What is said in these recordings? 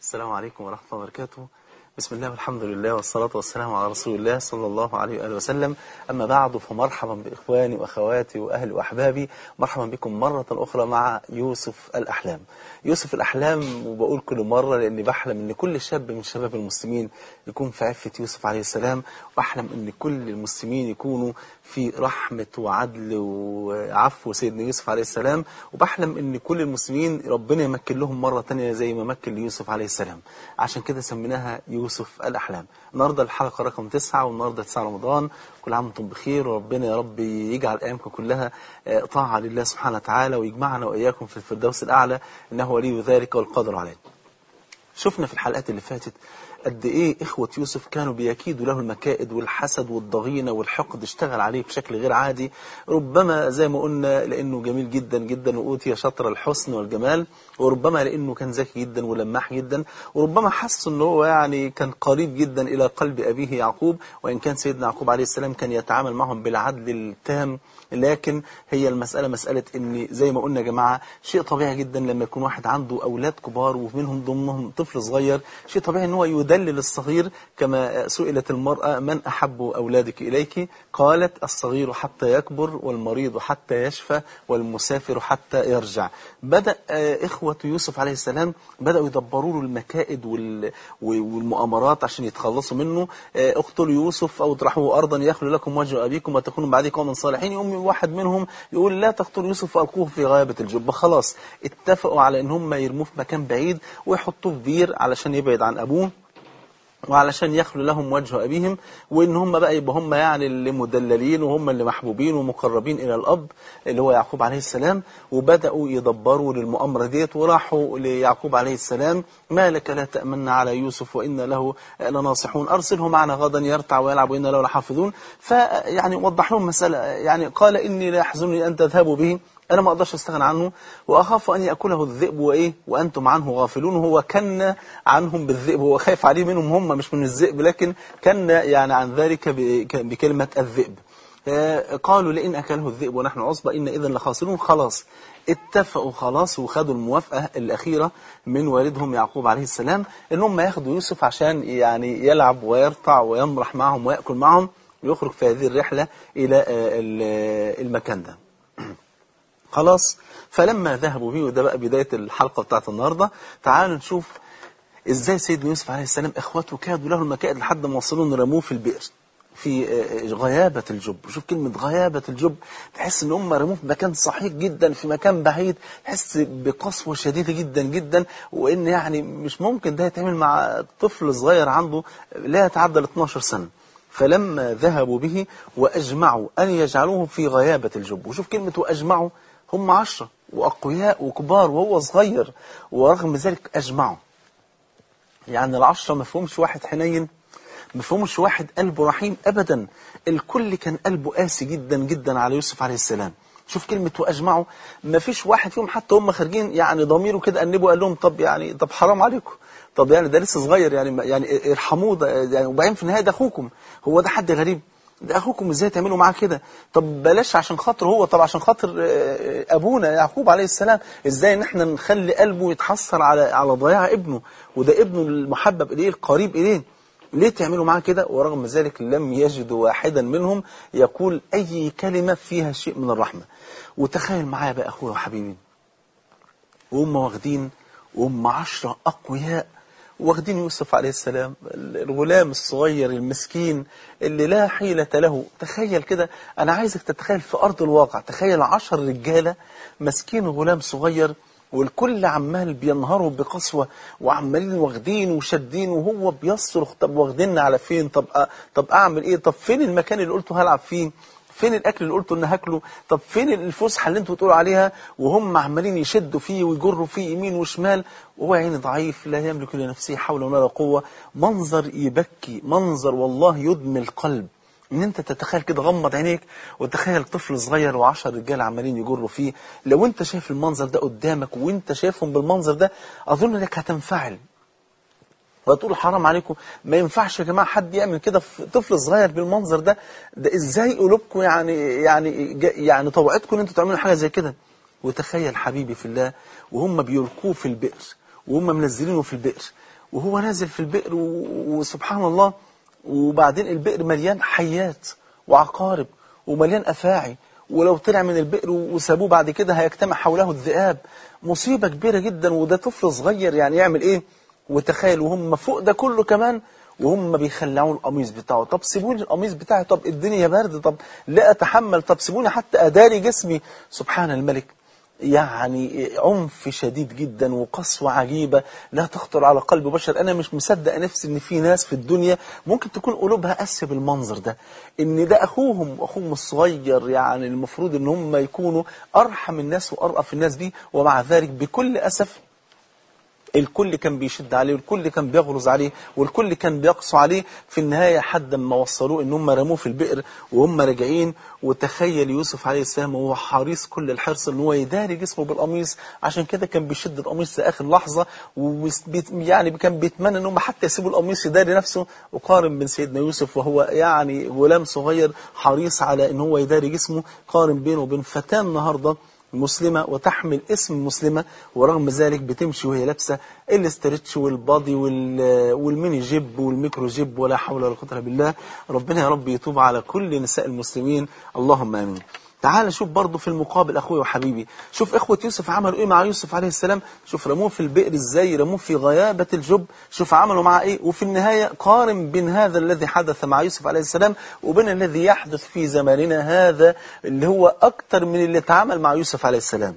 السلام عليكم ورحمة الله وبركاته بسم الله والحمد لله والصلاة والسلام على رسول الله صلى الله عليه وآله وسلم أما بعد فمرحبا بإخواني وأخواتي وأهلي وأحبابي مرحبا بكم مرة أخرى مع يوسف الأحلام يوسف الأحلام وبقول كل مرة لأني بحلم أن كل شاب من شباب المسلمين يكون في عفة يوسف عليه السلام وأحلم أن كل المسلمين يكونوا في رحمة وعدل وعفو سيدنا يوسف عليه السلام وبحلم أن كل المسلمين ربنا يمكن لهم مرة تانية زي ما مكن ليوسف عليه السلام عشان كده سميناها يوسف الأحلام النهاردة الحلقة رقم تسعة والنهاردة تسعة رمضان كل عام وانتم بخير وربنا يا رب يجعل أيامكم كلها طاعة لله سبحانه وتعالى ويجمعنا وإياكم في الفردوس الأعلى إنه ولي ذلك والقادر عليه شفنا في الحلقات اللي فاتت قد ايه اخوة يوسف كانوا بيكيدوا له المكائد والحسد والضغينة والحقد اشتغل عليه بشكل غير عادي ربما زي ما قلنا لانه جميل جدا جدا واوتي شطر الحسن والجمال وربما لانه كان ذكي جدا ولماح جدا وربما حسوا ان هو يعني كان قريب جدا الى قلب ابيه يعقوب وان كان سيدنا يعقوب عليه السلام كان يتعامل معهم بالعدل التام لكن هي المسألة مسألة ان زي ما قلنا يا جماعة شيء طبيعي جدا لما يكون واحد عنده اولاد كبار ومنهم ضمنهم طفل صغير شيء طبيعي ان هو يدلل الصغير كما سئلت المرأة من أحب أولادك إليك قالت الصغير حتى يكبر والمريض حتى يشفى والمسافر حتى يرجع بدأ إخوة يوسف عليه السلام بدأوا يدبروا له المكائد والمؤامرات عشان يتخلصوا منه اقتلوا يوسف أو اطرحوه أرضا يخلو لكم وجه أبيكم وتكونوا بعد قوما صالحين يوم واحد منهم يقول لا تقتلوا يوسف وألقوه في غابة الجب خلاص اتفقوا على ان هم يرموه في مكان بعيد ويحطوه في بير علشان يبعد عن أبوه وعلشان يخلو لهم وجه أبيهم وإن هم بقى يبقى هم يعني اللي مدللين وهم اللي محبوبين ومقربين إلى الأب اللي هو يعقوب عليه السلام وبدأوا يدبروا للمؤامرة ديت وراحوا ليعقوب عليه السلام ما لك لا تأمن على يوسف وإن له لناصحون أرسله معنا غدا يرتع ويلعب وإن له لحافظون فيعني وضح لهم مسألة يعني قال إني لا يحزنني أن تذهبوا به أنا ما أقدرش أستغنى عنه وأخاف أن يأكله الذئب وإيه وأنتم عنه غافلون هو كان عنهم بالذئب هو خايف عليه منهم هم مش من الذئب لكن كان يعني عن ذلك بكلمة الذئب قالوا لئن أكله الذئب ونحن عصبة إن إذا لخاسرون خلاص اتفقوا خلاص وخدوا الموافقة الأخيرة من والدهم يعقوب عليه السلام إن هم ياخدوا يوسف عشان يعني يلعب ويرتع ويمرح معهم ويأكل معهم ويخرج في هذه الرحلة إلى المكان ده خلاص فلما ذهبوا بيه وده بقى بداية الحلقة بتاعت النهاردة تعالوا نشوف ازاي سيدنا يوسف عليه السلام اخواته كادوا له المكائد لحد ما وصلوا رموه في البئر في غيابة الجب شوف كلمة غيابة الجب تحس ان هم رموه في مكان صحيح جدا في مكان بعيد تحس بقسوة شديدة جدا جدا وان يعني مش ممكن ده يتعمل مع طفل صغير عنده لا يتعدى ال 12 سنة فلما ذهبوا به وأجمعوا أن يجعلوه في غيابة الجب وشوف كلمة وأجمعوا هم عشرة وأقوياء وكبار وهو صغير ورغم ذلك أجمعوا يعني العشرة ما فهمش واحد حنين ما فهمش واحد قلبه رحيم أبدا الكل كان قلبه قاسي جدا جدا على يوسف عليه السلام شوف كلمة وأجمعوا ما فيش واحد فيهم حتى هم خارجين يعني ضميره كده أنبوا قال لهم طب يعني طب حرام عليكم طب يعني ده لسه صغير يعني يعني ارحموه ده يعني وبعدين في النهاية ده أخوكم هو ده حد غريب ده اخوكم ازاي تعملوا معاه كده طب بلاش عشان خاطر هو طب عشان خاطر ابونا يعقوب عليه السلام ازاي ان احنا نخلي قلبه يتحسر على على ضياع ابنه وده ابنه المحبب اليه القريب اليه ليه تعملوا معاه كده ورغم ذلك لم يجدوا واحدا منهم يقول اي كلمة فيها شيء من الرحمة وتخيل معايا بقى اخويا وحبيبي وهم واخدين وهم عشرة اقوياء واخدين يوسف عليه السلام الغلام الصغير المسكين اللي لا حيلة له تخيل كده أنا عايزك تتخيل في أرض الواقع تخيل عشر رجالة مسكين غلام صغير والكل عمال بينهاروا بقسوة وعمالين واخدين وشادين وهو بيصرخ طب واخديننا على فين طب أ... طب أعمل إيه طب فين المكان اللي قلته هلعب فيه فين الاكل اللي قلته ان هاكله طب فين الفسحه اللي انتوا بتقولوا عليها وهم عمالين يشدوا فيه ويجروا فيه يمين وشمال وهو عيني ضعيف لا يملك لنفسه حول ولا قوه منظر يبكي منظر والله يدمي القلب ان انت تتخيل كده غمض عينيك وتخيل طفل صغير وعشر رجال عمالين يجروا فيه لو انت شايف المنظر ده قدامك وانت شايفهم بالمنظر ده اظن انك هتنفعل فتقول حرام عليكم ما ينفعش يا جماعه حد يعمل كده في طفل صغير بالمنظر ده ده ازاي قلوبكم يعني يعني يعني طوعتكم ان انتوا تعملوا حاجه زي كده وتخيل حبيبي في الله وهم بيلقوه في البئر وهم منزلينه في البئر وهو نازل في البئر و- وسبحان الله وبعدين البئر مليان حيات وعقارب ومليان أفاعي ولو طلع من البئر وسابوه بعد كده هيجتمع حوله الذئاب مصيبة كبيرة جدا وده طفل صغير يعني يعمل ايه وتخيل وهم فوق ده كله كمان وهم بيخلعوا القميص بتاعه طب سيبوني القميص بتاعي طب الدنيا برد طب لا اتحمل طب سيبوني حتى اداري جسمي سبحان الملك يعني عنف شديد جدا وقسوة عجيبة لا تخطر على قلب بشر أنا مش مصدق نفسي إن في ناس في الدنيا ممكن تكون قلوبها قاسية بالمنظر ده إن ده أخوهم أخوهم الصغير يعني المفروض إن هم يكونوا أرحم الناس وأرأف الناس بيه ومع ذلك بكل أسف الكل كان بيشد عليه والكل كان بيغرز عليه والكل كان بيقسو عليه في النهاية حد ما وصلوه ان هم رموه في البئر وهم راجعين وتخيل يوسف عليه السلام وهو حريص كل الحرص ان هو يداري جسمه بالقميص عشان كده كان بيشد القميص لاخر لحظة وبيت يعني كان بيتمنى ان هم حتى يسيبوا القميص يداري نفسه وقارن بين سيدنا يوسف وهو يعني غلام صغير حريص على ان هو يداري جسمه قارن بينه وبين فتاة النهارده مسلمة وتحمل اسم مسلمة ورغم ذلك بتمشي وهي لابسة الاسترتش والبادي وال- والميني جيب والميكرو جيب ولا حول ولا قوة إلا بالله ربنا يا رب يتوب على كل نساء المسلمين اللهم آمين تعال شوف برضه في المقابل أخوي وحبيبي شوف إخوة يوسف عملوا إيه مع يوسف عليه السلام شوف رموه في البئر إزاي رموه في غيابة الجب شوف عملوا معاه إيه وفي النهاية قارن بين هذا الذي حدث مع يوسف عليه السلام وبين الذي يحدث في زماننا هذا اللي هو أكتر من اللي اتعامل مع يوسف عليه السلام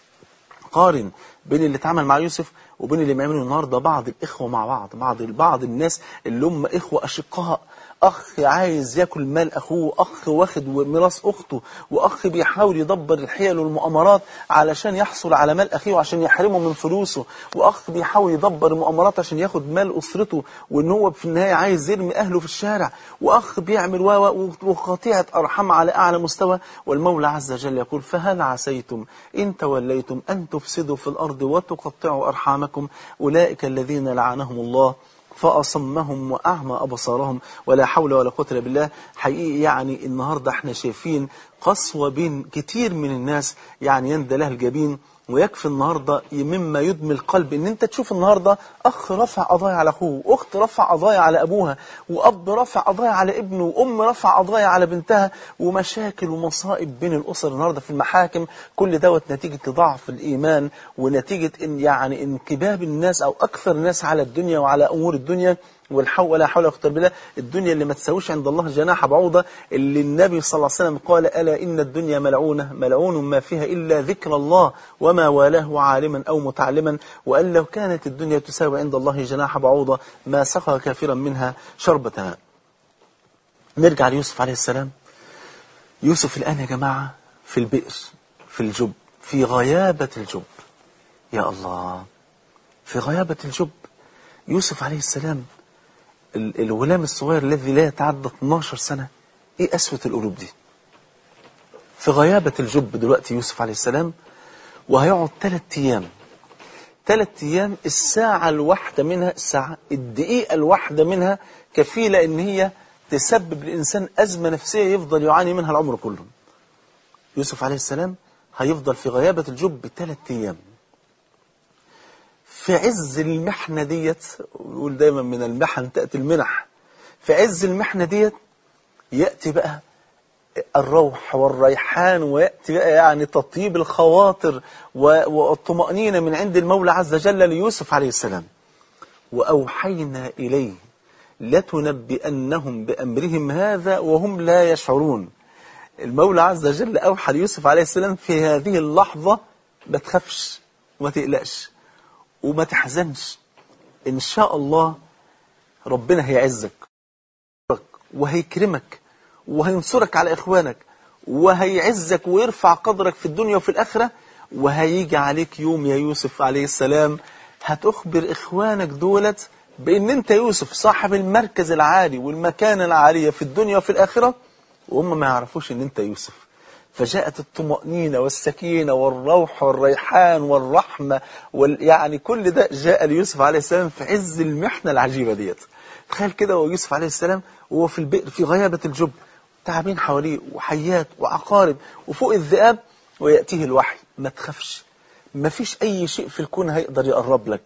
قارن بين اللي اتعامل مع يوسف وبين اللي بيعملوا النهارده بعض الاخوه مع بعض بعض بعض الناس اللي هم اخوه اشقاء اخ عايز ياكل مال اخوه اخ واخد ميراث اخته واخ بيحاول يدبر الحيل والمؤامرات علشان يحصل على مال اخيه وعشان يحرمه من فلوسه واخ بيحاول يدبر المؤامرات عشان ياخد مال اسرته وان هو في النهايه عايز يرمي اهله في الشارع واخ بيعمل و و- وقطيعه ارحام على اعلى مستوى والمولى عز وجل يقول فهل عسيتم ان توليتم ان تفسدوا في الارض وتقطعوا ارحامكم اولئك الذين لعنهم الله فأصمهم وأعمى أبصارهم ولا حول ولا قوة إلا بالله حقيقي يعني النهاردة احنا شايفين قسوة بين كتير من الناس يعني يندى له الجبين ويكفي النهاردة مما يدمي القلب ان انت تشوف النهاردة اخ رفع قضايا على اخوه واخت رفع قضايا على ابوها واب رفع قضايا على ابنه وام رفع قضايا على بنتها ومشاكل ومصائب بين الاسر النهاردة في المحاكم كل دوت نتيجة ضعف الايمان ونتيجة ان يعني انكباب الناس او اكثر الناس على الدنيا وعلى امور الدنيا والحول ولا حول ولا قوه الا بالله الدنيا اللي ما تساويش عند الله جناح بعوضه اللي النبي صلى الله عليه وسلم قال الا ان الدنيا ملعونه ملعون ما فيها الا ذكر الله وما والاه عالما او متعلما وان لو كانت الدنيا تساوي عند الله جناح بعوضه ما سقى كافرا منها شربة ماء نرجع ليوسف عليه السلام يوسف الان يا جماعه في البئر في الجب في غيابه الجب يا الله في غيابه الجب يوسف عليه السلام ال- الغلام الصغير الذي لا يتعدى 12 سنة ايه قسوة القلوب دي في غيابة الجب دلوقتي يوسف عليه السلام وهيقعد ثلاث ايام ثلاث ايام الساعة الواحدة منها الساعة الدقيقة الواحدة منها كفيلة ان هي تسبب للإنسان أزمة نفسية يفضل يعاني منها العمر كله يوسف عليه السلام هيفضل في غيابة الجب ثلاث ايام في عز المحنة ديت ويقول دايما من المحن تأتي المنح في عز المحنة ديت يأتي بقى الروح والريحان ويأتي بقى يعني تطيب الخواطر و- والطمأنينة من عند المولى عز وجل ليوسف عليه السلام وأوحينا إليه لتنبئنهم بأمرهم هذا وهم لا يشعرون المولى عز وجل أوحى ليوسف عليه السلام في هذه اللحظة ما تخافش وما تقلقش وما تحزنش إن شاء الله ربنا هيعزك وهيكرمك وهينصرك على إخوانك وهيعزك ويرفع قدرك في الدنيا وفي الآخرة وهيجي عليك يوم يا يوسف عليه السلام هتخبر إخوانك دولت بأن أنت يوسف صاحب المركز العالي والمكانة العالية في الدنيا وفي الآخرة وهم ما يعرفوش أن أنت يوسف فجاءت الطمأنينة والسكينة والروح والريحان والرحمة وال... يعني كل ده جاء ليوسف عليه السلام في عز المحنة العجيبة ديت تخيل كده ويوسف عليه السلام وهو في البئر في غيابة الجب تعابين حواليه وحيات وعقارب وفوق الذئاب ويأتيه الوحي ما تخافش ما فيش أي شيء في الكون هيقدر يقرب لك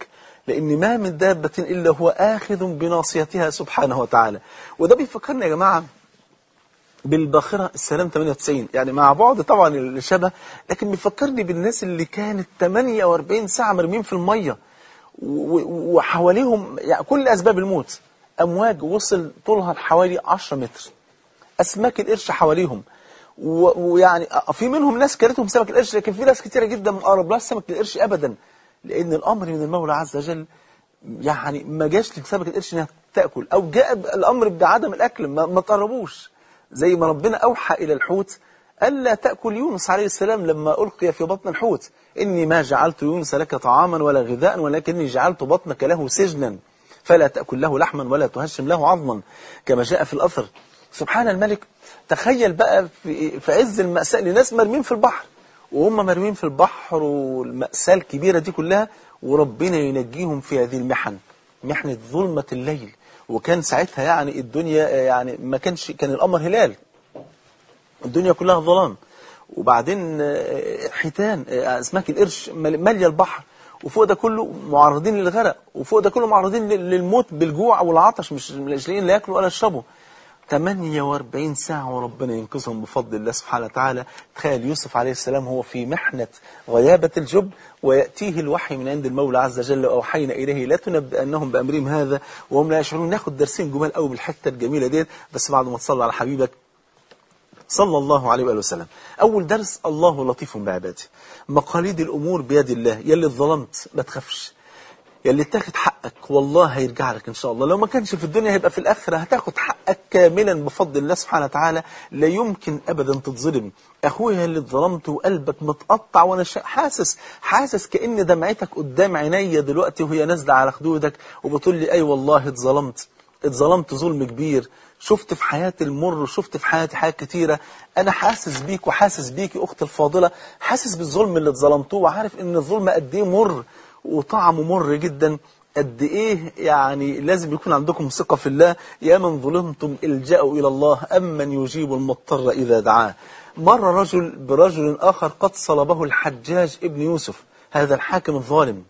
لأن ما من دابة إلا هو آخذ بناصيتها سبحانه وتعالى وده بيفكرنا يا جماعة بالباخرة السلام 98 يعني مع بعض طبعا الشبه لكن بيفكرني بالناس اللي كانت 48 ساعة مرمين في المية و- وحواليهم يعني كل أسباب الموت أمواج وصل طولها حوالي 10 متر أسماك القرش حواليهم و- ويعني في منهم ناس كانتهم سمك القرش لكن في ناس كتيرة جدا ما قربلهاش سمك القرش أبدا لأن الأمر من المولى عز وجل يعني ما جاش لسمك القرش انها تاكل او جاء الامر بعدم الاكل ما, ما تقربوش زي ما ربنا اوحى الى الحوت الا تاكل يونس عليه السلام لما القي في بطن الحوت اني ما جعلت يونس لك طعاما ولا غذاء ولكني جعلت بطنك له سجنا فلا تاكل له لحما ولا تهشم له عظما كما جاء في الاثر سبحان الملك تخيل بقى في, في عز المأساة لناس مرمين في البحر وهم مرمين في البحر والمأساة الكبيرة دي كلها وربنا ينجيهم في هذه المحن محنة ظلمة الليل وكان ساعتها يعني الدنيا يعني ما كانش كان القمر هلال الدنيا كلها ظلام وبعدين آه، حيتان آه، اسماك القرش مال- ماليه البحر وفوق ده كله معرضين للغرق وفوق ده كله معرضين لل- للموت بالجوع والعطش مش مش لاقيين لا ياكلوا ولا يشربوا 48 ساعة وربنا ينقذهم بفضل الله سبحانه وتعالى تخيل يوسف عليه السلام هو في محنة غيابة الجب ويأتيه الوحي من عند المولى عز وجل وأوحينا إليه لا تنبئنهم بأمرهم هذا وهم لا يشعرون ناخد درسين جمال قوي بالحتة الجميلة ديت بس بعد ما تصلي على حبيبك صلى الله عليه وآله وسلم أول درس الله لطيف بعباده مقاليد الأمور بيد الله يلي ظلمت ما تخافش يلي تاخد حقك والله هيرجع لك إن شاء الله لو ما كانش في الدنيا هيبقى في الآخرة هتاخد حقك كاملا بفضل الله سبحانه وتعالى لا يمكن أبدا تتظلم أخويا اللي اتظلمت وقلبك متقطع وأنا شا- حاسس حاسس كأن دمعتك قدام عينيا دلوقتي وهي نازلة على خدودك وبتقول لي أي والله اتظلمت اتظلمت ظلم كبير شفت في حياتي المر وشفت في حياتي حاجات كتيرة أنا حاسس بيك وحاسس بيك يا أختي الفاضلة حاسس بالظلم اللي اتظلمتوه وعارف إن الظلم قد إيه مر وطعمه مر جدا قد إيه يعني لازم يكون عندكم ثقة في الله يا من ظلمتم الجأوا إلى الله أمن يجيب المضطر إذا دعاه مر رجل برجل آخر قد صلبه الحجاج ابن يوسف هذا الحاكم الظالم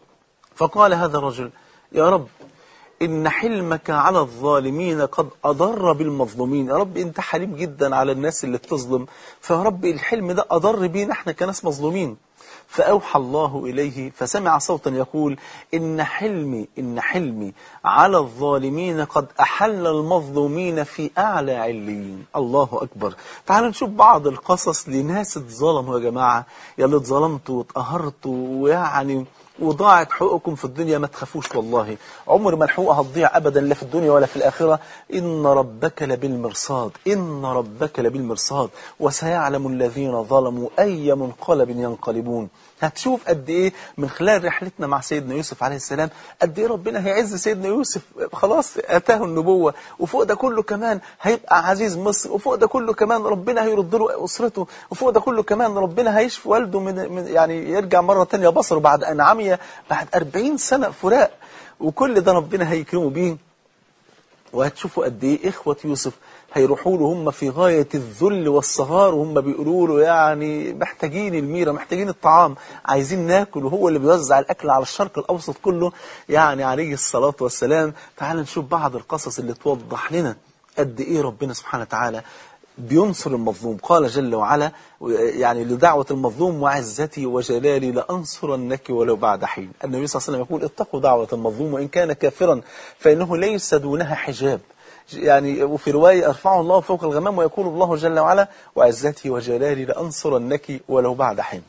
فقال هذا الرجل يا رب إن حلمك على الظالمين قد أضر بالمظلومين يا رب أنت حليم جدا على الناس اللي بتظلم فيا رب الحلم ده أضر بينا احنا كناس مظلومين فأوحى الله إليه فسمع صوتا يقول إن حلمي إن حلمي على الظالمين قد أحل المظلومين في أعلى عليين الله أكبر تعالوا نشوف بعض القصص لناس اتظلموا يا جماعة يلي اتظلمتوا واتقهرتوا ويعني وضاعت حقوقكم في الدنيا ما تخافوش والله عمر ما الحقوق هتضيع أبدا لا في الدنيا ولا في الآخرة إن ربك لبالمرصاد إن ربك لبالمرصاد وسيعلم الذين ظلموا أي منقلب ينقلبون هتشوف قد إيه من خلال رحلتنا مع سيدنا يوسف عليه السلام قد إيه ربنا هيعز سيدنا يوسف خلاص أتاه النبوة وفوق ده كله كمان هيبقى عزيز مصر وفوق ده كله كمان ربنا هيرد له أسرته وفوق ده كله كمان ربنا هيشفي والده من, من يعني يرجع مرة تانية بصره بعد أن عمي بعد 40 سنة فراق وكل ده ربنا هيكرمه بيه وهتشوفوا قد ايه اخوة يوسف هيروحوا له هم في غاية الذل والصغار وهم بيقولوا له يعني محتاجين الميرة محتاجين الطعام عايزين ناكل وهو اللي بيوزع الأكل على الشرق الأوسط كله يعني عليه الصلاة والسلام تعال نشوف بعض القصص اللي توضح لنا قد ايه ربنا سبحانه وتعالى بينصر المظلوم قال جل وعلا يعني لدعوة المظلوم وعزتي وجلالي لأنصرنك ولو بعد حين النبي صلى الله عليه وسلم يقول اتقوا دعوة المظلوم وإن كان كافرا فإنه ليس دونها حجاب يعني وفي رواية أرفعه الله فوق الغمام ويقول الله جل وعلا وعزتي وجلالي لأنصرنك ولو بعد حين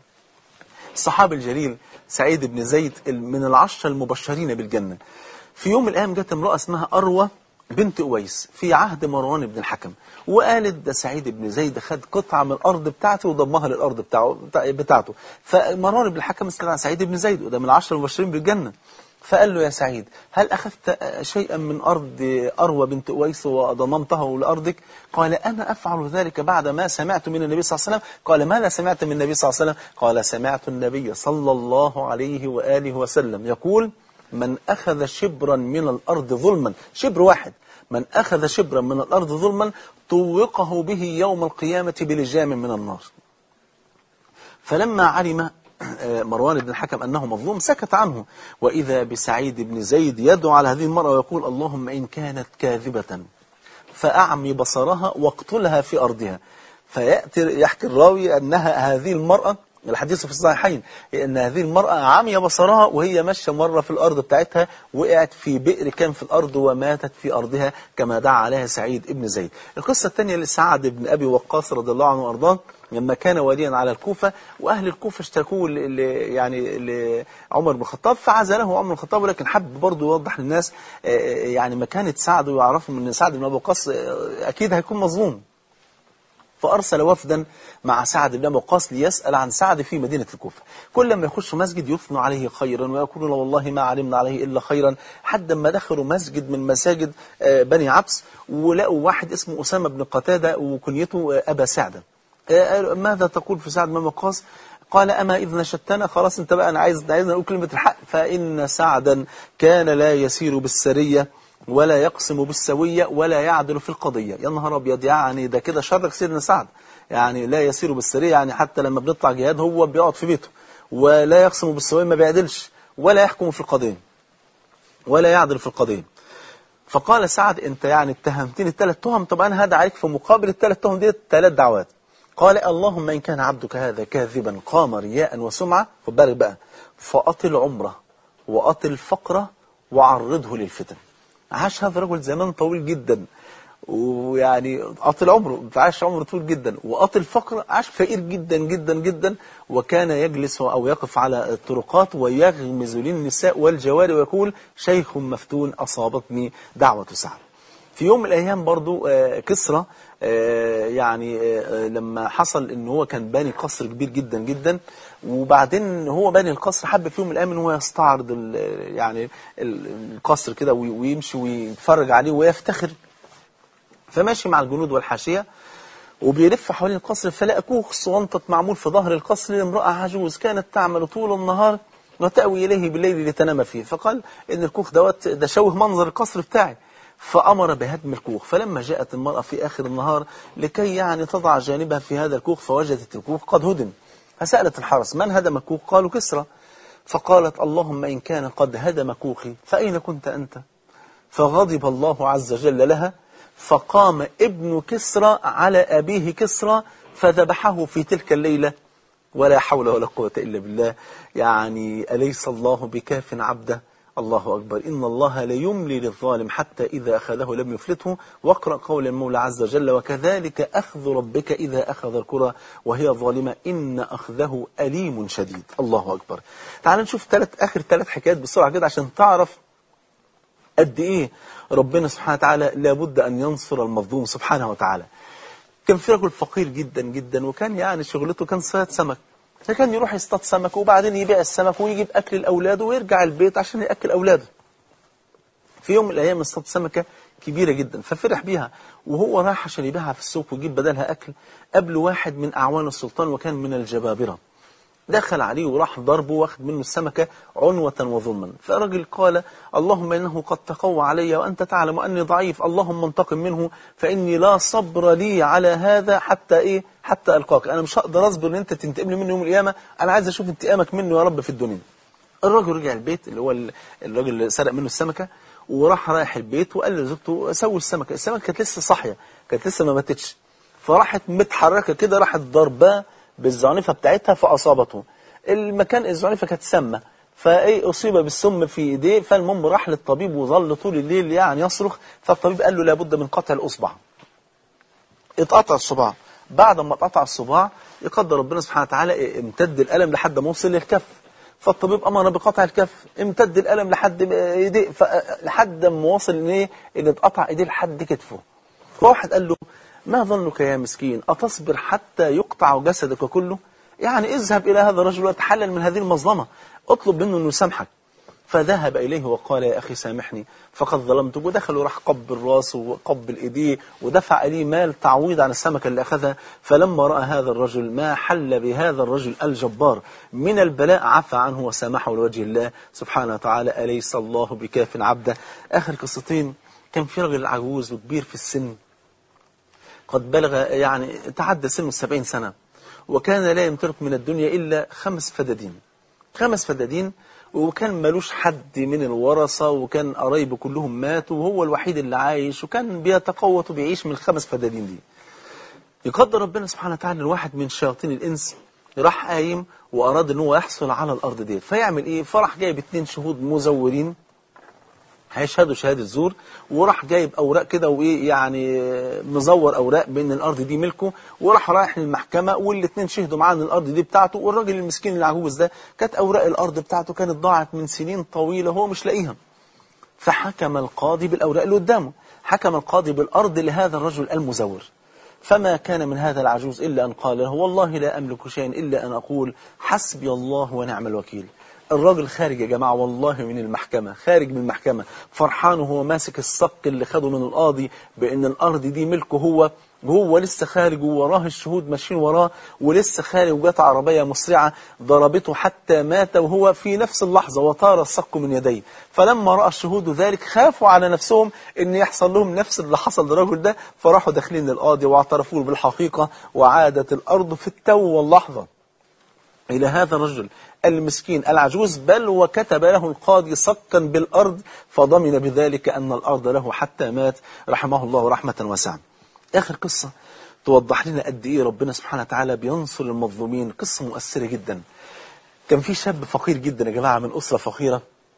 الصحابي الجليل سعيد بن زيد من العشرة المبشرين بالجنة في يوم من الأيام جت امرأة اسمها أروى بنت أويس في عهد مروان بن الحكم وقالت ده سعيد بن زيد خد قطعة من الأرض بتاعته وضمها للأرض بتاعه بتاعته فمروان بن الحكم استدعى سعيد بن زيد وده من العشر المبشرين بالجنة فقال له يا سعيد هل أخذت شيئا من أرض أروى بنت أويس وضممته لأرضك قال أنا أفعل ذلك بعد ما سمعت من النبي صلى الله عليه وسلم قال ماذا سمعت من النبي صلى الله عليه وسلم قال سمعت النبي صلى الله عليه وآله وسلم يقول من أخذ شبرا من الأرض ظلما شبر واحد من أخذ شبرا من الأرض ظلما طوقه به يوم القيامة بلجام من النار فلما علم مروان بن الحكم أنه مظلوم سكت عنه وإذا بسعيد بن زيد يدعو على هذه المرأة ويقول اللهم إن كانت كاذبة فأعمي بصرها واقتلها في أرضها فيأتي يحكي الراوي أنها هذه المرأة الحديث في الصحيحين ان هذه المرأة عمي بصرها وهي ماشية مرة في الأرض بتاعتها وقعت في بئر كان في الأرض وماتت في أرضها كما دعا عليها سعيد ابن زيد القصة الثانية لسعد بن أبي وقاص رضي الله عنه وأرضاه لما كان واليا على الكوفة وأهل الكوفة اشتكوا ل... يعني لعمر بن الخطاب فعزله عمر بن الخطاب ولكن حب برضه يوضح للناس يعني مكانة سعد ويعرفهم ان سعد بن أبي وقاص أكيد هيكون مظلوم فأرسل وفدا مع سعد بن وقاص ليسأل عن سعد في مدينة الكوفة كل ما يخش مسجد يثنوا عليه خيرا ويقولون والله ما علمنا عليه إلا خيرا حتى ما دخلوا مسجد من مساجد بني عبس ولقوا واحد اسمه أسامة بن قتادة وكنيته أبا سعدة ماذا تقول في سعد بن وقاص قال أما إذ نشدتنا خلاص انت بقى أنا عايز عايز أقول كلمة الحق فإن سعدا كان لا يسير بالسرية ولا يقسم بالسوية ولا يعدل في القضية يا نهار أبيض يعني ده كده شر سيدنا سعد يعني لا يسير بالسرية يعني حتى لما بنطلع جهاد هو بيقعد في بيته ولا يقسم بالسوية ما بيعدلش ولا يحكم في القضية ولا يعدل في القضية فقال سعد انت يعني اتهمتني الثلاث تهم طب انا هدع عليك في مقابل الثلاث تهم دي ثلاث دعوات قال اللهم ان كان عبدك هذا كاذبا قام رياء وسمعة خد بالك بقى فاطل عمره واطل فقره وعرضه للفتن عاش هذا الرجل زمان طويل جدا ويعني قطل عمره عاش عمره طويل جدا وقطل فقر عاش فقير جدا جدا جدا وكان يجلس أو يقف على الطرقات ويغمز للنساء والجواري ويقول شيخ مفتون أصابتني دعوة سعد في يوم من الأيام برضو كسرى يعني لما حصل ان هو كان باني قصر كبير جدا جدا وبعدين هو باني القصر حب في يوم من الايام ان هو يستعرض يعني القصر كده ويمشي ويتفرج عليه ويفتخر فماشي مع الجنود والحاشيه وبيلف حوالين القصر فلقى كوخ صوانطة معمول في ظهر القصر لامرأة عجوز كانت تعمل طول النهار وتأوي إليه بالليل لتنام فيه فقال إن الكوخ دوت ده شوه منظر القصر بتاعي فأمر بهدم الكوخ فلما جاءت المرأة في آخر النهار لكي يعني تضع جانبها في هذا الكوخ فوجدت الكوخ قد هدم فسألت الحرس من هدم الكوخ قالوا كسرى فقالت اللهم إن كان قد هدم كوخي فأين كنت أنت فغضب الله عز وجل لها فقام ابن كسرى على أبيه كسرى فذبحه في تلك الليلة ولا حول ولا قوة إلا بالله يعني أليس الله بكاف عبده الله أكبر إن الله ليملي للظالم حتى إذا أخذه لم يفلته واقرأ قول المولى عز وجل وكذلك أخذ ربك إذا أخذ الكرة وهي ظالمة إن أخذه أليم شديد الله أكبر تعال نشوف ثلاث آخر ثلاث حكايات بسرعة كده عشان تعرف قد إيه ربنا سبحانه وتعالى لابد أن ينصر المظلوم سبحانه وتعالى كان في رجل فقير جدا جدا وكان يعني شغلته كان صياد سمك فكان يروح يصطاد سمك وبعدين يبيع السمك ويجيب أكل لأولاده ويرجع البيت عشان يأكل أولاده في يوم من الأيام اصطاد سمكة كبيرة جدا ففرح بيها وهو راح عشان يبيعها في السوق ويجيب بدلها أكل قبل واحد من أعوان السلطان وكان من الجبابرة دخل عليه وراح ضربه واخد منه السمكة عنوة وظلما فالرجل قال اللهم إنه قد تقوى علي وأنت تعلم أني ضعيف اللهم انتقم منه فإني لا صبر لي على هذا حتى إيه حتى ألقاك أنا مش هقدر أصبر أن أنت تنتقم لي منه يوم القيامة أنا عايز أشوف انتقامك منه يا رب في الدنيا الراجل رجع البيت اللي هو الراجل اللي سرق منه السمكة وراح رايح البيت وقال لزوجته سوي السمكة السمكة كانت لسه صاحية كانت لسه ما ماتتش فراحت متحركة كده راحت ضرباه بالزعنفة بتاعتها فأصابته المكان الزعنفة كانت سامة فايه أصيب بالسم في إيديه فالمهم راح للطبيب وظل طول الليل يعني يصرخ فالطبيب قال له لابد من قطع الأصبع اتقطع الصباع بعد ما اتقطع الصباع يقدر ربنا سبحانه وتعالى امتد الألم لحد ما وصل للكف فالطبيب أمر بقطع الكف امتد الألم لحد ايديه لحد ما وصل ان ايه ان اتقطع ايديه لحد كتفه فواحد قال له ما ظنك يا مسكين أتصبر حتى يقطع جسدك كله يعني اذهب إلى هذا الرجل وتحلل من هذه المظلمة اطلب منه أنه يسامحك فذهب إليه وقال يا أخي سامحني فقد ظلمتك ودخل وراح قبل راسه وقبل إيديه ودفع لي مال تعويض عن السمكة اللي أخذها فلما رأى هذا الرجل ما حل بهذا الرجل الجبار من البلاء عفى عنه وسامحه لوجه الله سبحانه وتعالى أليس الله بكاف عبده آخر قصتين كان في رجل عجوز وكبير في السن قد بلغ يعني تعدى سن السبعين سنة وكان لا يمتلك من الدنيا إلا خمس فدادين خمس فدادين وكان ملوش حد من الورثة وكان قرايبه كلهم ماتوا وهو الوحيد اللي عايش وكان بيتقوت وبيعيش من الخمس فدادين دي يقدر ربنا سبحانه وتعالى الواحد من شياطين الإنس راح قايم وأراد ان هو يحصل على الأرض ديت فيعمل إيه فراح جايب اتنين شهود مزورين هيشهدوا شهادة زور وراح جايب أوراق كده وإيه يعني مزور أوراق بأن الأرض دي ملكه وراح رايح للمحكمة والاتنين شهدوا معاه أن الأرض دي بتاعته والراجل المسكين العجوز ده كانت أوراق الأرض بتاعته كانت ضاعت من سنين طويلة هو مش لاقيها فحكم القاضي بالأوراق اللي قدامه حكم القاضي بالأرض لهذا الرجل المزور فما كان من هذا العجوز إلا أن قال له والله لا أملك شيئا إلا أن أقول حسبي الله ونعم الوكيل الراجل خارج يا جماعة والله من المحكمة خارج من المحكمة فرحان وهو ماسك الصك اللي خده من القاضي بأن الأرض دي ملكه هو وهو لسه خارج ووراه الشهود ماشيين وراه ولسه خارج وجات عربية مسرعة ضربته حتى مات وهو في نفس اللحظة وطار الصك من يديه فلما رأى الشهود ذلك خافوا على نفسهم ان يحصل لهم نفس اللي حصل للرجل ده فراحوا داخلين القاضي واعترفوا له بالحقيقة وعادت الأرض في التو واللحظة إلى هذا الرجل المسكين العجوز بل وكتب له القاضي صكا بالأرض فضمن بذلك أن الأرض له حتى مات رحمه الله رحمة واسعة آخر قصة توضح لنا قد إيه ربنا سبحانه وتعالى بينصر المظلومين قصة مؤثرة جدا كان في شاب فقير جدا يا جماعة من أسرة فقيرة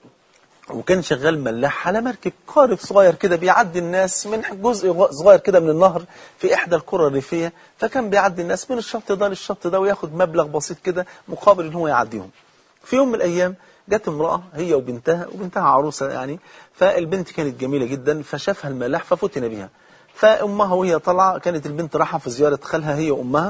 وكان شغال ملاح على مركب قارب صغير كده بيعدي الناس من جزء صغير كده من النهر في إحدى القرى الريفية فكان بيعدي الناس من الشط ده للشط ده وياخد مبلغ بسيط كده مقابل إن هو يعديهم في يوم من الأيام جت امرأة هي وبنتها وبنتها عروسة يعني فالبنت كانت جميلة جدا فشافها الملاح ففتن بها فأمها وهي طالعة كانت البنت رايحة في زيارة خالها هي وأمها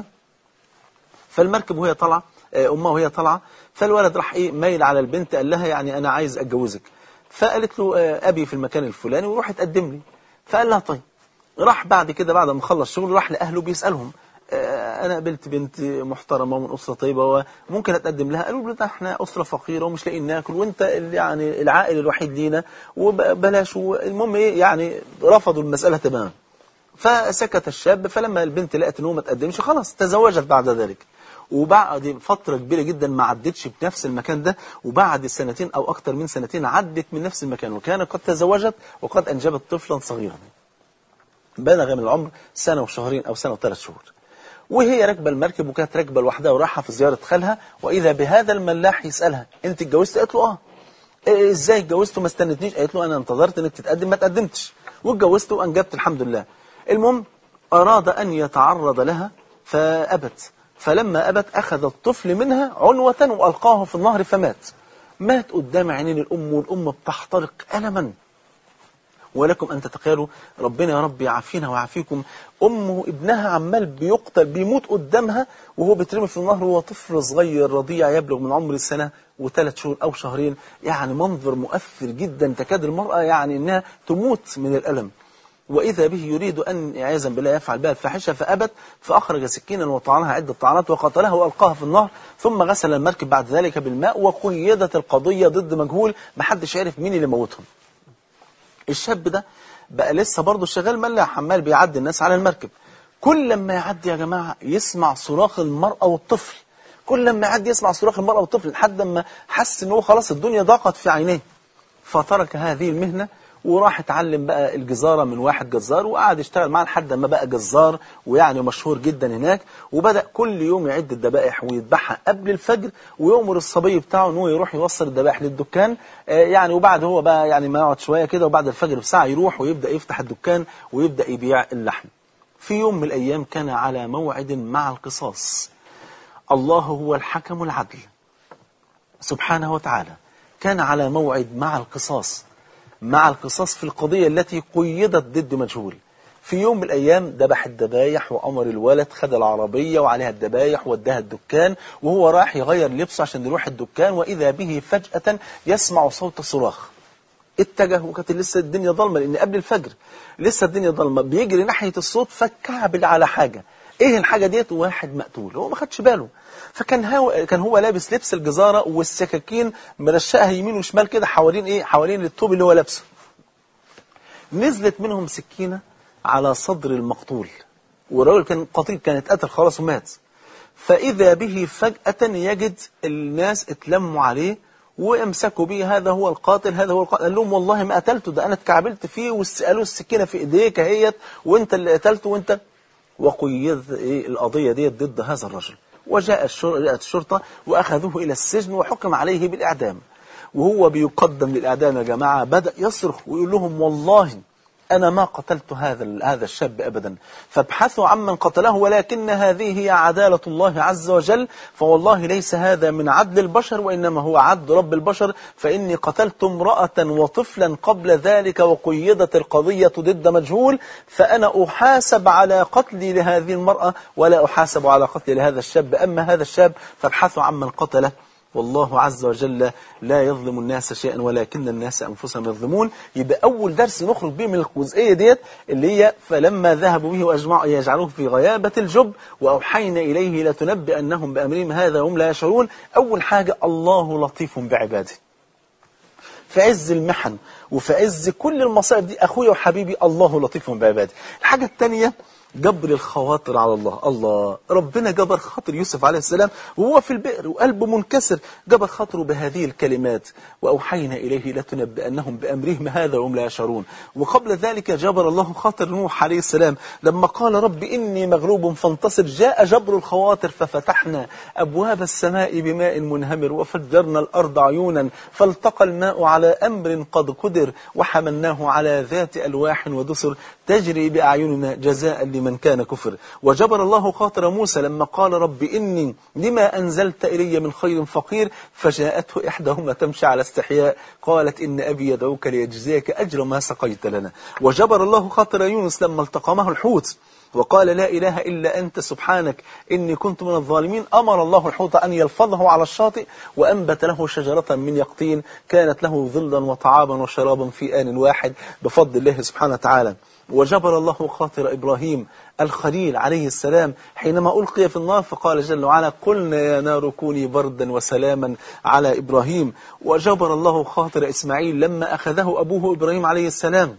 فالمركب وهي طالعة أمها وهي طالعة فالولد راح إيه مايل على البنت قال لها يعني أنا عايز أتجوزك فقالت له أبي في المكان الفلاني وروح تقدم لي فقال لها طيب راح بعد كده بعد ما خلص شغل راح لأهله بيسألهم أنا قابلت بنت محترمة ومن أسرة طيبة وممكن أتقدم لها قالوا له إحنا أسرة فقيرة ومش لاقيين ناكل وأنت يعني العائل الوحيد لينا وبلاش المهم إيه يعني رفضوا المسألة تماما فسكت الشاب فلما البنت لقت إن هو ما تقدمش خلاص تزوجت بعد ذلك وبعد فترة كبيرة جدا ما عدتش بنفس المكان ده وبعد سنتين أو أكتر من سنتين عدت من نفس المكان وكان قد تزوجت وقد أنجبت طفلا صغيرا بلغ من العمر سنة وشهرين أو سنة وثلاث شهور وهي راكبه المركب وكانت راكبه لوحدها ورايحه في زياره خالها واذا بهذا الملاح يسالها انت اتجوزت قالت له اه إيه ازاي اتجوزت وما استنتنيش قالت له انا انتظرت انك تتقدم ما تقدمتش واتجوزت وانجبت الحمد لله المهم اراد ان يتعرض لها فابت فلما ابت اخذ الطفل منها عنوه والقاه في النهر فمات مات قدام عينين الام والام بتحترق الما ولكم أن تتخيلوا ربنا يا رب يعافينا ويعافيكم أمه ابنها عمال بيقتل بيموت قدامها وهو بيترمي في النهر وهو طفل صغير رضيع يبلغ من عمر السنة وثلاث شهور أو شهرين يعني منظر مؤثر جدا تكاد المرأة يعني أنها تموت من الألم وإذا به يريد أن عياذا بالله يفعل بها الفاحشة فأبت فأخرج سكينا وطعنها عدة طعنات وقتلها وألقاها في النهر ثم غسل المركب بعد ذلك بالماء وقيدت القضية ضد مجهول محدش عارف مين اللي موتهم الشاب ده بقى لسه برضه شغال ملاح عمال بيعدي الناس على المركب كل لما يعدي يا جماعة يسمع صراخ المرأة والطفل كل لما يعدي يسمع صراخ المرأة والطفل لحد ما حس ان هو خلاص الدنيا ضاقت في عينيه فترك هذه المهنة وراح اتعلم بقى الجزارة من واحد جزار وقعد يشتغل معاه لحد ما بقى جزار ويعني مشهور جدا هناك وبدأ كل يوم يعد الذبائح ويذبحها قبل الفجر ويأمر الصبي بتاعه ان هو يروح يوصل الذبائح للدكان يعني وبعد هو بقى يعني ما يقعد شوية كده وبعد الفجر بساعة يروح ويبدأ يفتح الدكان ويبدأ يبيع اللحم في يوم من الأيام كان على موعد مع القصاص الله هو الحكم العدل سبحانه وتعالى كان على موعد مع القصاص مع القصاص في القضية التي قيدت ضد مجهول في يوم من الأيام ذبح الذبايح وأمر الولد خد العربية وعليها الذبايح وداها الدكان وهو راح يغير لبسه عشان يروح الدكان وإذا به فجأة يسمع صوت صراخ اتجه وكانت لسه الدنيا ضلمة لأن قبل الفجر لسه الدنيا ضلمة بيجري ناحية الصوت فكعبل على حاجة ايه الحاجة ديت واحد مقتول هو ما خدش باله فكان هو كان هو لابس لبس الجزارة والسكاكين مرشقها يمين وشمال كده حوالين ايه حوالين الثوب اللي هو لابسه نزلت منهم سكينة على صدر المقتول والراجل كان قتيل كان اتقتل خلاص ومات فإذا به فجأة يجد الناس اتلموا عليه وامسكوا به هذا هو القاتل هذا هو القاتل قال لهم والله ما قتلته ده أنا اتكعبلت فيه وقالوا السكينة في إيديك اهيت وانت اللي قتلته وانت وقيض إيه القضية دي ضد هذا الرجل وجاء جاءت الشرطة وأخذوه إلى السجن وحكم عليه بالإعدام وهو بيقدم للإعدام يا جماعة بدأ يصرخ ويقول لهم والله أنا ما قتلت هذا هذا الشاب أبدا فابحثوا عمن قتله ولكن هذه هي عدالة الله عز وجل فوالله ليس هذا من عدل البشر وإنما هو عدل رب البشر فإني قتلت امرأة وطفلا قبل ذلك وقيدت القضية ضد مجهول فأنا أحاسب على قتلي لهذه المرأة ولا أحاسب على قتلي لهذا الشاب أما هذا الشاب فابحثوا عمن قتله والله عز وجل لا يظلم الناس شيئا ولكن الناس أنفسهم يظلمون يبقى أول درس نخرج به من الجزئية ديت اللي هي فلما ذهبوا به وأجمعوا يجعلوه في غيابة الجب وأوحينا إليه لتنبئنهم بأمرهم هذا هم لا يشعرون أول حاجة الله لطيف بعباده في عز المحن وفي عز كل المصائب دي أخويا وحبيبي الله لطيف بعباده الحاجة الثانية جبر الخواطر على الله الله ربنا جبر خاطر يوسف عليه السلام وهو في البئر وقلبه منكسر جبر خاطره بهذه الكلمات وأوحينا إليه لتنبئنهم بأمرهم هذا وهم لا يشعرون وقبل ذلك جبر الله خاطر نوح عليه السلام لما قال رب إني مغلوب فانتصر جاء جبر الخواطر ففتحنا أبواب السماء بماء منهمر وفجرنا الأرض عيونا فالتقى الماء على أمر قد قدر وحملناه على ذات ألواح ودسر تجري بأعيننا جزاء لمن كان كفر وجبر الله خاطر موسى لما قال رب إني لما أنزلت إلي من خير فقير فجاءته إحداهما تمشي على استحياء قالت إن أبي يدعوك ليجزيك أجر ما سقيت لنا وجبر الله خاطر يونس لما التقمه الحوت وقال لا إله إلا أنت سبحانك إني كنت من الظالمين أمر الله الحوت أن يلفظه على الشاطئ وأنبت له شجرة من يقطين كانت له ظلا وطعاما وشرابا في آن واحد بفضل الله سبحانه وتعالى وجبر الله خاطر إبراهيم الخليل عليه السلام حينما ألقي في النار فقال جل وعلا قلنا يا نار كوني بردا وسلاما على إبراهيم وجبر الله خاطر إسماعيل لما أخذه أبوه إبراهيم عليه السلام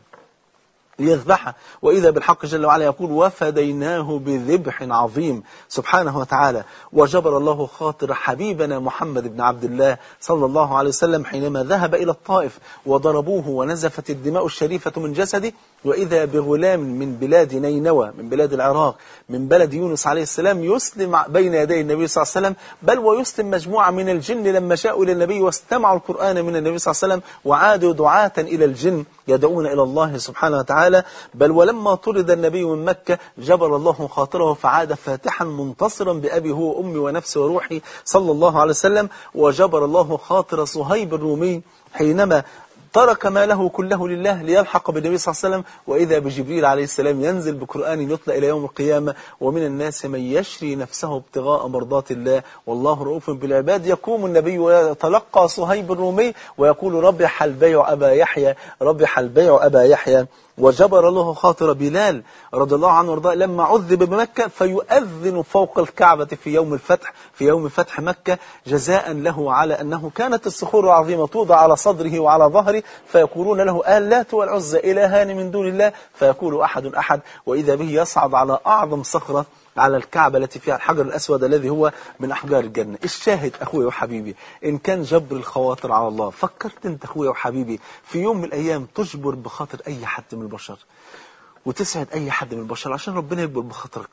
ليذبحه وإذا بالحق جل وعلا يقول وفديناه بذبح عظيم سبحانه وتعالى وجبر الله خاطر حبيبنا محمد بن عبد الله صلى الله عليه وسلم حينما ذهب إلى الطائف وضربوه ونزفت الدماء الشريفة من جسده وإذا بغلام من بلاد نينوى من بلاد العراق من بلد يونس عليه السلام يسلم بين يدي النبي صلى الله عليه وسلم بل ويسلم مجموعة من الجن لما جاءوا إلى النبي واستمعوا القرآن من النبي صلى الله عليه وسلم وعادوا دعاة إلى الجن يدعون إلى الله سبحانه وتعالى بل ولما طرد النبي من مكة جبر الله خاطره فعاد فاتحا منتصرا بأبي هو أمي ونفسي وروحي صلى الله عليه وسلم وجبر الله خاطر صهيب الرومي حينما ترك ماله كله لله ليلحق بالنبي صلى الله عليه وسلم وإذا بجبريل عليه السلام ينزل بقرآن يطلع إلى يوم القيامة ومن الناس من يشري نفسه ابتغاء مرضات الله والله رؤوف بالعباد يقوم النبي ويتلقى صهيب الرومي ويقول ربح البيع أبا يحيى ربح البيع أبا يحيى وجبر الله خاطر بلال رضي الله عنه وارضاه لما عذب بمكة فيؤذن فوق الكعبة في يوم الفتح في يوم فتح مكة جزاء له على أنه كانت الصخور العظيمة توضع على صدره وعلى ظهره فيقولون له آلات والعزى إلهان من دون الله فيقول أحد أحد وإذا به يصعد على أعظم صخرة على الكعبة التي فيها الحجر الأسود الذي هو من أحجار الجنة الشاهد أخويا وحبيبي إن كان جبر الخواطر على الله فكرت أنت أخويا وحبيبي في يوم من الأيام تجبر بخاطر أي حد من البشر وتسعد أي حد من البشر عشان ربنا يجبر بخاطرك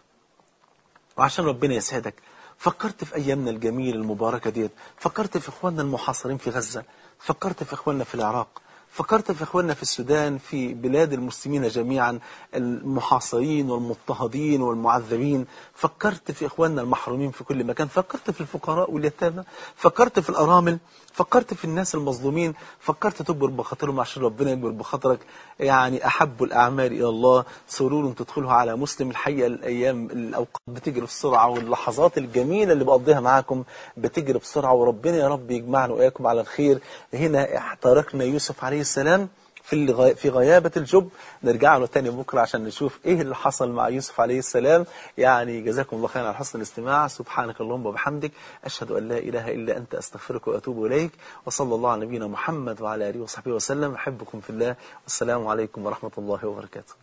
وعشان ربنا يسعدك فكرت في أيامنا الجميلة المباركة ديت فكرت في إخواننا المحاصرين في غزة فكرت في إخواننا في العراق فكرت في إخواننا في السودان في بلاد المسلمين جميعا المحاصرين والمضطهدين والمعذبين فكرت في إخواننا المحرومين في كل مكان فكرت في الفقراء واليتامى فكرت في الأرامل فكرت في الناس المظلومين فكرت تكبر بخاطرهم عشان ربنا يكبر بخاطرك يعني أحب الأعمال إلى الله سرور تدخلها على مسلم الحقيقة الأيام الأوقات بتجري بسرعة واللحظات الجميلة اللي بقضيها معاكم بتجري بسرعة وربنا يا رب يجمعنا وإياكم على الخير هنا تركنا يوسف عليه السلام في الغي... في غيابة الجب نرجع له تاني بكرة عشان نشوف ايه اللي حصل مع يوسف عليه السلام يعني جزاكم الله خيرا على حسن الاستماع سبحانك اللهم وبحمدك أشهد أن لا إله إلا أنت أستغفرك وأتوب إليك وصلى الله على نبينا محمد وعلى آله وصحبه وسلم أحبكم في الله والسلام عليكم ورحمة الله وبركاته